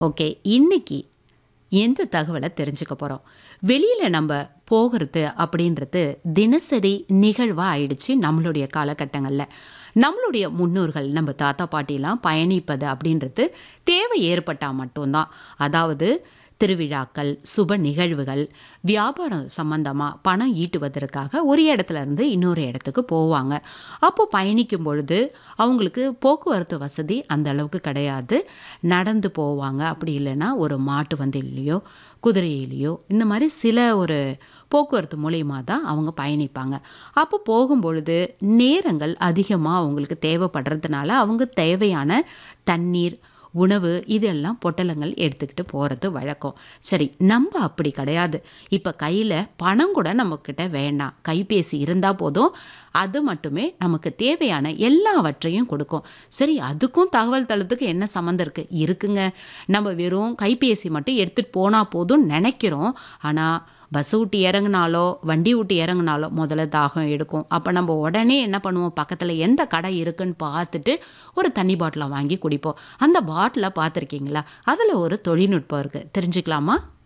okay இன்னைக்கு எந்த தகவலை தெரிஞ்சுக்க போகிறோம் வெளியில் நம்ம போகிறது அப்படின்றது தினசரி நிகழ்வாக ஆயிடுச்சு நம்மளுடைய காலகட்டங்களில் நம்மளுடைய முன்னோர்கள் நம்ம தாத்தா பாட்டிலாம் பயணிப்பது அப்படின்றது தேவை ஏற்பட்டால் மட்டும்தான் அதாவது திருவிழாக்கள் சுப நிகழ்வுகள் வியாபாரம் சம்பந்தமாக பணம் ஈட்டுவதற்காக ஒரு இடத்துல இருந்து இன்னொரு இடத்துக்கு போவாங்க அப்போ பயணிக்கும் பொழுது அவங்களுக்கு போக்குவரத்து வசதி அந்த அளவுக்கு கிடையாது நடந்து போவாங்க அப்படி இல்லைன்னா ஒரு மாட்டு வண்டியிலையோ குதிரையிலையோ இந்த மாதிரி சில ஒரு போக்குவரத்து மூலயமா தான் அவங்க பயணிப்பாங்க அப்போ போகும்பொழுது நேரங்கள் அதிகமாக அவங்களுக்கு தேவைப்படுறதுனால அவங்க தேவையான தண்ணீர் உணவு இதெல்லாம் பொட்டலங்கள் எடுத்துக்கிட்டு போகிறது வழக்கம் சரி நம்ம அப்படி கிடையாது இப்போ கையில் பணம் கூட நம்மக்கிட்ட வேண்டாம் கைபேசி இருந்தால் போதும் அது மட்டுமே நமக்கு தேவையான எல்லாவற்றையும் கொடுக்கும் சரி அதுக்கும் தகவல் தளத்துக்கு என்ன சம்மந்தம் இருக்குது இருக்குங்க நம்ம வெறும் கைபேசி மட்டும் எடுத்துகிட்டு போனால் போதும் நினைக்கிறோம் ஆனால் பஸ் விட்டு இறங்குனாலோ வண்டி விட்டு இறங்குனாலோ முதல்ல தாகம் எடுக்கும் அப்போ நம்ம உடனே என்ன பண்ணுவோம் பக்கத்தில் எந்த கடை இருக்குன்னு பார்த்துட்டு ஒரு தண்ணி பாட்டிலை வாங்கி குடிப்போம் அந்த பாட்டிலை பார்த்துருக்கீங்களா அதில் ஒரு தொழில்நுட்பம் இருக்குது தெரிஞ்சுக்கலாமா